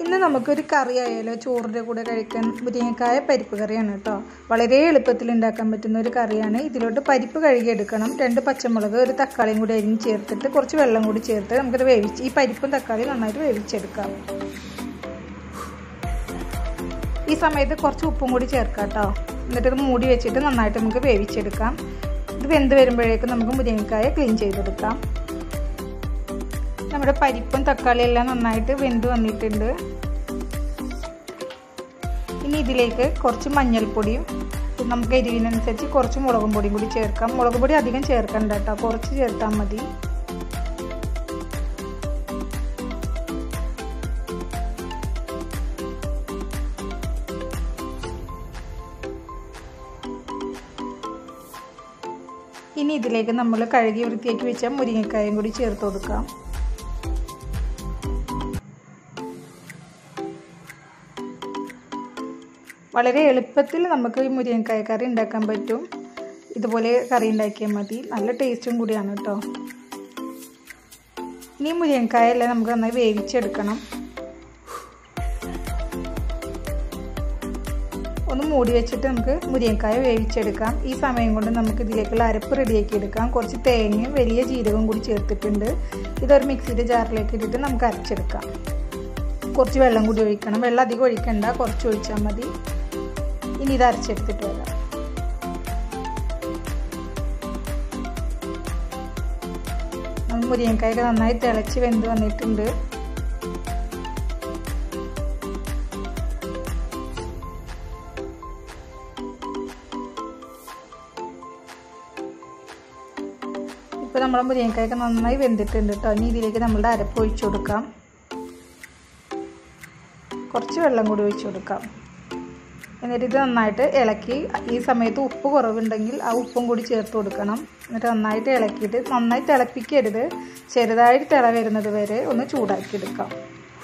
ഇന്ന് നമുക്കൊരു കറി ആയാലോ ചോറിൻ്റെ കൂടെ കഴിക്കാൻ മുരിങ്ങക്കായ പരിപ്പ് കറിയാണ് കേട്ടോ വളരെ എളുപ്പത്തിൽ ഉണ്ടാക്കാൻ പറ്റുന്ന ഒരു കറിയാണ് ഇതിലോട്ട് പരിപ്പ് കഴുകിയെടുക്കണം രണ്ട് പച്ചമുളക് ഒരു തക്കാളിയും കൂടി അരിഞ്ഞ് ചേർത്തിട്ട് കുറച്ച് വെള്ളം കൂടി ചേർത്ത് നമുക്കത് വേവിച്ച് ഈ പരിപ്പും തക്കാളിയും നന്നായിട്ട് വേവിച്ചെടുക്കാം ഈ സമയത്ത് കുറച്ച് ഉപ്പും കൂടി ചേർക്കാം കേട്ടോ എന്നിട്ട് ഇത് മൂടി വെച്ചിട്ട് നന്നായിട്ട് നമുക്ക് വേവിച്ചെടുക്കാം ഇത് വെന്ത് വരുമ്പോഴേക്കും നമുക്ക് മുരിങ്ങക്കായ ക്ലീൻ ചെയ്തെടുക്കാം നമ്മുടെ പരിപ്പും തക്കാളിയും എല്ലാം നന്നായിട്ട് വെന്ത് വന്നിട്ടുണ്ട് ഇനി ഇതിലേക്ക് കുറച്ച് മഞ്ഞൾപ്പൊടിയും നമുക്ക് എരിവിനനുസരിച്ച് കുറച്ച് മുളകും പൊടിയും കൂടി ചേർക്കാം മുളക് പൊടി അധികം ചേർക്കണ്ട കേട്ടോ കുറച്ച് ചേർത്താൽ മതി ഇനി ഇതിലേക്ക് നമ്മൾ കഴുകി വൃത്തിയാക്കി വെച്ച മുരിങ്ങക്കായും കൂടി ചേർത്ത് കൊടുക്കാം വളരെ എളുപ്പത്തിൽ നമുക്ക് ഈ മുരിങ്ങക്കായ കറി ഉണ്ടാക്കാൻ പറ്റും ഇതുപോലെ കറി ഉണ്ടാക്കിയാൽ മതി നല്ല ടേസ്റ്റും കൂടിയാണ് കേട്ടോ ഇനി മുരിങ്ങക്കായ എല്ലാം നമുക്ക് നന്നായി വേവിച്ചെടുക്കണം ഒന്ന് മൂടി വെച്ചിട്ട് നമുക്ക് മുരിങ്ങക്കായ വേവിച്ചെടുക്കാം ഈ സമയം കൊണ്ട് നമുക്ക് ഇതിലേക്കുള്ള അരപ്പ് റെഡിയാക്കി എടുക്കാം കുറച്ച് തേങ്ങയും വലിയ ജീരകവും കൂടി ചേർത്തിട്ടുണ്ട് ഇതൊരു മിക്സിയുടെ ജാറിലേക്ക് ഇട്ടിട്ട് നമുക്ക് അരച്ചെടുക്കാം കുറച്ച് വെള്ളം കൂടി ഒഴിക്കണം വെള്ളം അധികം ഒഴിക്കണ്ട കുറച്ച് ഒഴിച്ചാൽ മതി ഇനി ഇത് അരച്ചെടുത്തിട്ട് വരാം മുരിങ്ങക്കായൊക്കെ നന്നായി തിളച്ച് വെന്ത് വന്നിട്ടുണ്ട് ഇപ്പോൾ നമ്മുടെ മുരിങ്ങക്കായൊക്കെ നന്നായി വെന്തിട്ടുണ്ട് കേട്ടോ ഇനി ഇതിലേക്ക് നമ്മളുടെ അരപ്പ് ഒഴിച്ചു കൊടുക്കാം കുറച്ച് വെള്ളം കൂടി ഒഴിച്ചു കൊടുക്കാം എന്നിട്ട് ഇത് നന്നായിട്ട് ഇളക്കി ഈ സമയത്ത് ഉപ്പ് കുറവുണ്ടെങ്കിൽ ആ ഉപ്പും കൂടി ചേർത്ത് കൊടുക്കണം എന്നിട്ട് നന്നായിട്ട് ഇളക്കിയിട്ട് നന്നായി തിളപ്പിക്കരുത് ചെറുതായിട്ട് തിള വരുന്നത് വരെ ഒന്ന് ചൂടാക്കി എടുക്കാം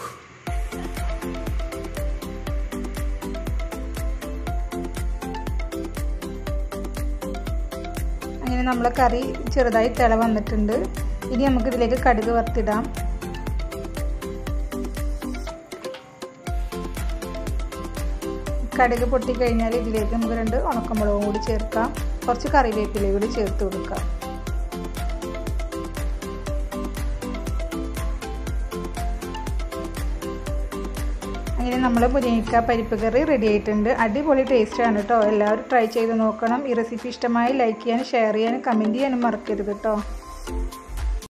അങ്ങനെ നമ്മളെ കറി ചെറുതായി തിള വന്നിട്ടുണ്ട് ഇനി നമുക്ക് ഇതിലേക്ക് കടുക് വറുത്തിടാം കടുക് പൊട്ടിക്കഴിഞ്ഞാൽ ഇതിലേക്ക് നമുക്ക് രണ്ട് ഉണക്കമുളകും കൂടി ചേർക്കാം കുറച്ച് കറിവേപ്പിലയും കൂടി ചേർത്ത് കൊടുക്കാം അങ്ങനെ നമ്മൾ മുരിങ്ങക്ക പരിപ്പ് കറി റെഡി ആയിട്ടുണ്ട് അടിപൊളി ടേസ്റ്റാണ് കേട്ടോ എല്ലാവരും ട്രൈ ചെയ്ത് നോക്കണം ഈ റെസിപ്പി ഇഷ്ടമായി ലൈക്ക് ചെയ്യാനും ഷെയർ ചെയ്യാനും കമൻറ്റ് ചെയ്യാനും മറക്കരുത് കേട്ടോ